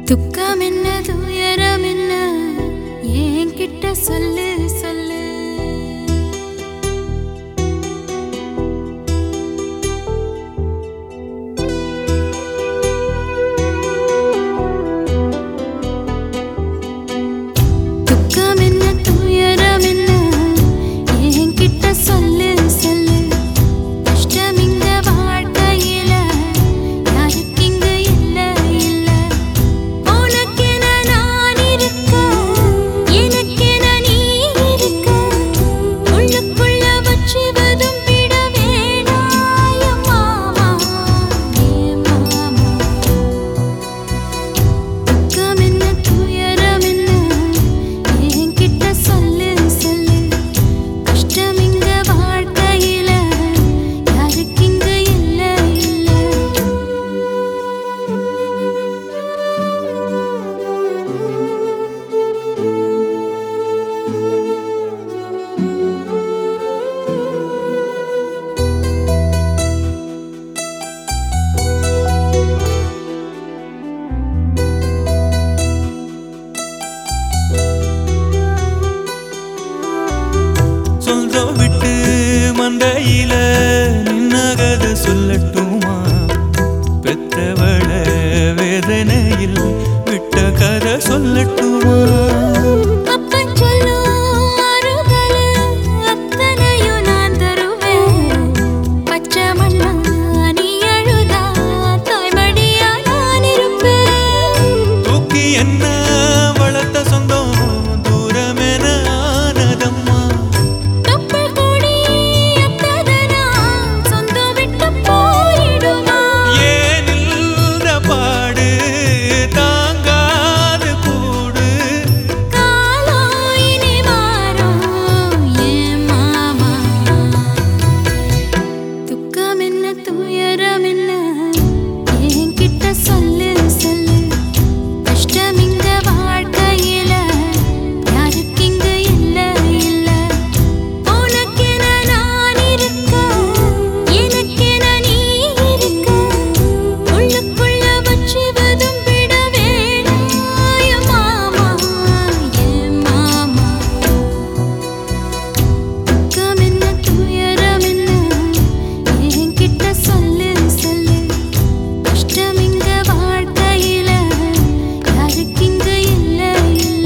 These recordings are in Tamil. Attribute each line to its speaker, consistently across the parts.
Speaker 1: துக்கம் என்ன துயரம் என்ன என்கிட்ட சொல்லு சொல்லு துக்கம் என்ன துயரம் என்ன என்கிட்ட சொல்லு சொல்லு கஷ்டம் இங்க வாழ்க்கையில யாருக்கு இங்க இல்ல இல்ல உனக்கென நான் இருக்க எனக்கென நீ இருக்க உள்ளுக்குள்ள வச்சு வதும் விட வேணாய மாமா ஏ மாமா துக்கம் என்ன துயரம் என்ன என்கிட்ட சொல்லு சொல்லு கஷ்டம் இங்க வாழ்க்கையில யாருக்கு இங்க இல்ல இல்ல
Speaker 2: சொந்தம் விட்டு மந்தையில நின்னகத சொல்லட்டுமா பெத்தவள வேதனையில் விட்ட கதை சொல்லட்டுமா
Speaker 1: அப்பன் சொல்லும் ஆறுதலு அத்தனையும் நான் தருவேன் பச்சை மண்ணா நீ அழுதா தாய்மடியா நான் இருப்பேன்
Speaker 2: தூக்கி என்ன வளர்த்த சொந்தம் தூரமென ஆனதம்மா
Speaker 1: கப்பல் கூடி எத்ததனா சொந்தம் விட்டு போயிடுமா
Speaker 2: ஏன் இந்த பாடு தாங்காது கூடு
Speaker 1: காலம் இனி மாறும் ஏன் மாமா துக்கம் என்ன துயரம் என்ன என்கிட்ட சொல்லு சொல்லு கஷ்டம் இங்க வாழ்க்கையில யாருக்கு இங்க இல்ல இல்ல உனக்கென நான் இருக்க எனக்கென நீ இருக்க உள்ளுக்குள்ள வச்சு வதும் விட வேணாய மாமா ஏன் மாமா துக்கம் என்ன துயரம் என்ன என்கிட்ட சொல்லு சொல்லு கஷ்டம் இங்க வாழ்க்கையில யாருக்கு இங்க இல்ல இல்ல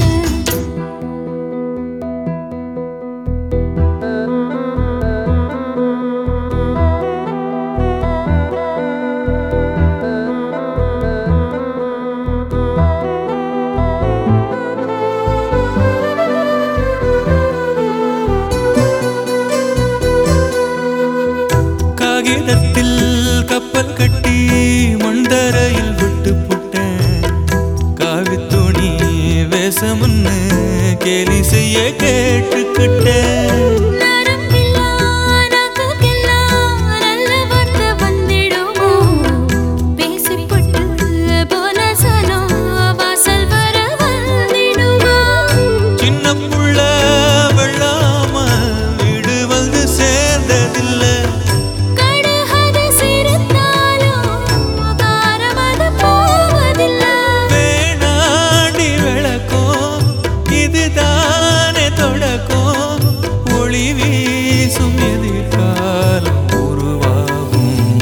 Speaker 2: காகிதத்தில் கப்பல் கட்டி மண்டரையில் விட்டு புட்டேன் காவி துணி வேஷமுன்னு கேலி செய்ய கேட்டுக்கிட்டேன்
Speaker 1: நரம்பில்லா நாக்குக்கெல்லாம் நல்ல வார்த்தை வந்திடுமோ? பேசிப்பட்டு போன சனம் வாசல் வர வந்திடுமோ?
Speaker 2: சின்ன புள்ள வெள்ளாம வீடு வந்து சேர்ந்ததில்லை
Speaker 1: கடுகது சிரித்தாலும் காரம் அது போவதில்லை.
Speaker 2: வேணாண்டி விளக்கம் இதுதானே தொடக்கம் ஒளி வீசும் எதிர்காலம் உருவாகும்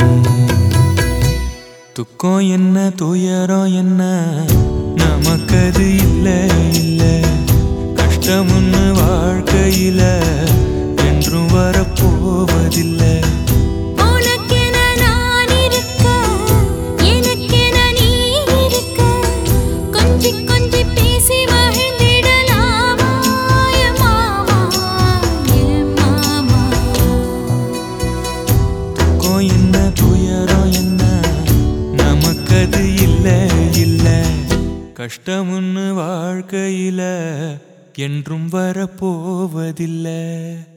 Speaker 2: துக்கம் என்ன துயரம் என்ன நமக்கது இல்ல இல்ல கஷ்டம்னு வாழ்க்கையில என்றும் வரப்போவதில்லை
Speaker 1: உனக்கென நான் இருக்க, எனக்கென நீ இருக்க. கொஞ்சி கொஞ்சி பேசி மகிழ்ந்திடலாமா என் மாமா, என் மாமா.
Speaker 2: துக்கம் என்ன துயரம் என்ன நமக்கது இல்ல இல்ல கஷ்டம்னு வாழ்க்கையில என்றும் வரப்போவதில்லை